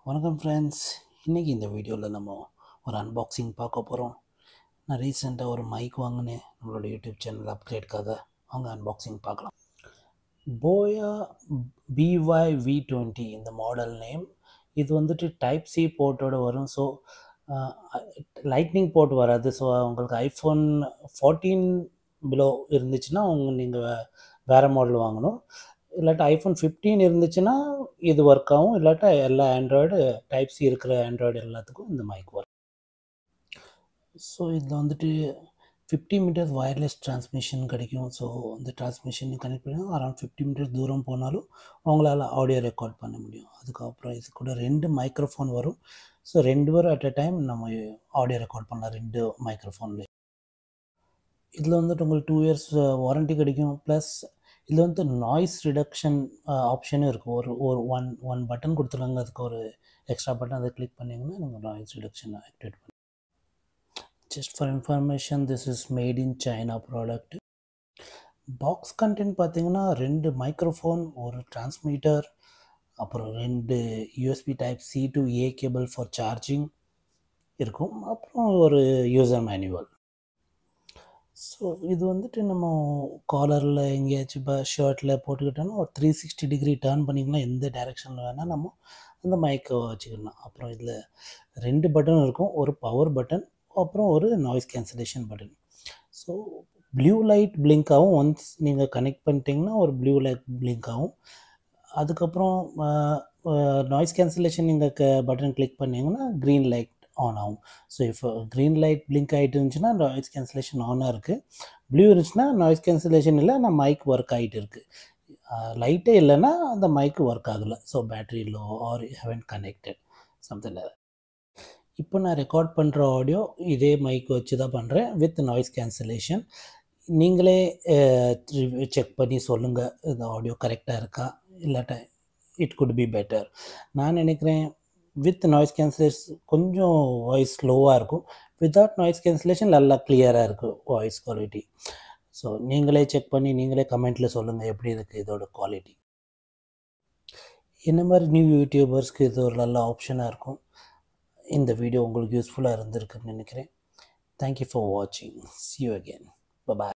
வணக்கம் ஃப்ரெண்ட்ஸ் இன்றைக்கி இந்த வீடியோவில் நம்ம ஒரு அன்பாக்சிங் பார்க்க போகிறோம் நான் ரீசெண்டாக ஒரு மைக் வாங்கினேன் நம்மளோட யூடியூப் சேனல் அப்கிரேட்காக அவங்க அன்பாக்சிங் பார்க்கலாம் போயா பிஒய் வி டுவெண்ட்டி இந்த மாடல் நேம் இது வந்துட்டு டைப் சி போர்ட்டோட வரும் ஸோ லைட்னிங் போர்ட் வராது ஸோ உங்களுக்கு ஐஃபோன் ஃபோர்டீன் பிலோ இருந்துச்சுன்னா உங்க நீங்கள் வேறு மாடல் வாங்கணும் இல்லாட்டா ஐஃபோன் ஃபிஃப்டீன் இருந்துச்சுன்னா இது ஒர்க் ஆகும் இல்லாட்டா எல்லா ஆண்ட்ராய்டு டைப் சி இருக்கிற ஆண்ட்ராய்டு எல்லாத்துக்கும் இந்த மைக் ஒர்க் ஸோ இதில் வந்துட்டு ஃபிஃப்டி மீட்டர்ஸ் வயர்லெஸ் டிரான்ஸ்மிஷன் கிடைக்கும் ஸோ அந்த டிரான்ஸ்மிஷன் கனெக்ட் பண்ணி அரௌண்ட் ஃபிஃப்டி மீட்டர்ஸ் தூரம் போனாலும் உங்களால் ஆடியோ ரெக்கார்ட் பண்ண முடியும் அதுக்கப்புறம் இது கூட ரெண்டு மைக்ரோஃபோன் வரும் ஸோ ரெண்டு பேரும் அட் அ டைம் நம்ம ஆடியோ ரெக்கார்ட் பண்ணலாம் ரெண்டு மைக்ரோஃபோன்லேயே இதில் வந்துட்டு உங்களுக்கு டூ இயர்ஸ் வாரண்ட்டி கிடைக்கும் ப்ளஸ் இதில் வந்து நாய்ஸ் ரிடக்ஷன் ஆப்ஷனும் இருக்கும் ஒரு ஒரு ஒன் ஒன் பட்டன் கொடுத்துருக்காங்க அதுக்கு ஒரு எக்ஸ்ட்ரா பட்டன் அதை கிளிக் பண்ணிங்கன்னா நீங்கள் நாய்ஸ் ரிடக்ஷன் ஆக்டிவேட் பண்ணி just for information this is made in China product box content பார்த்தீங்கன்னா ரெண்டு மைக்ரோஃபோன் ஒரு டிரான்ஸ்மீட்டர் அப்புறம் ரெண்டு USB type C to A cable for charging இருக்கும் அப்புறம் ஒரு யூசர் மேனுவல் ஸோ இது வந்துட்டு நம்ம காலரில் எங்கேயாச்சும் இப்போ ஷர்ட்டில் போட்டுக்கிட்டோன்னா ஒரு த்ரீ சிக்ஸ்டி டிகிரி டேர்ன் பண்ணிக்கலாம் எந்த டைரெக்ஷனில் வேணால் நம்ம அந்த மைக்கை வச்சுக்கலாம் அப்புறம் இதில் ரெண்டு பட்டன் இருக்கும் ஒரு பவர் பட்டன் அப்புறம் ஒரு noise cancellation button so blue light blink ஆகும் ஒன்ஸ் நீங்கள் கனெக்ட் பண்ணிட்டீங்கன்னா ஒரு ப்ளூ லைட் பிளிங்க் ஆகும் அதுக்கப்புறம் நாய்ஸ் கேன்சலேஷன் நீங்கள் க பட்டன் கிளிக் பண்ணிங்கன்னா க்ரீன் லைட் ஆன் ஆகும் ஸோ இப்போ க்ரீன் லைட் பிளிங்க் ஆகிட்டு இருந்துச்சுன்னா நாய்ஸ் கேன்சலேஷன் ஆனாக இருக்குது ப்ளூ இருந்துச்சுன்னா நாய்ஸ் கேன்சலேஷன் இல்லை நான் மைக் ஒர்க் ஆகிட்டு இருக்குது லைட்டே இல்லைன்னா அந்த மைக்கு ஒர்க் ஆகலை so battery low or haven't connected something like இப்போ நான் ரெக்கார்ட் பண்ணுற ஆடியோ இதே மைக் வச்சு தான் பண்ணுறேன் வித் நாய்ஸ் கேன்சலேஷன் நீங்களே செக் பண்ணி சொல்லுங்கள் இந்த ஆடியோ கரெக்டாக இருக்கா இல்லாட்டா இட் குட் பி பெட்டர் நான் நினைக்கிறேன் வித் நாய்ஸ் கேன்சலேஷன் கொஞ்சம் வாய்ஸ் ஸ்லோவாக இருக்கும் வித்தவுட் நாய்ஸ் கேன்சலேஷன் நல்லா கிளியராக இருக்கும் வாய்ஸ் குவாலிட்டி ஸோ நீங்களே செக் பண்ணி நீங்களே கமெண்ட்டில் சொல்லுங்கள் எப்படி இருக்குது இதோட குவாலிட்டி இந்த மாதிரி நியூ யூடியூபர்ஸ்க்கு இது ஒரு நல்ல ஆப்ஷனாக இருக்கும் இந்த வீடியோ உங்களுக்கு யூஸ்ஃபுல்லாக இருந்திருக்குன்னு நினைக்கிறேன் தேங்க்யூ ஃபார் வாட்சிங் சி யூ அகேன் பாய்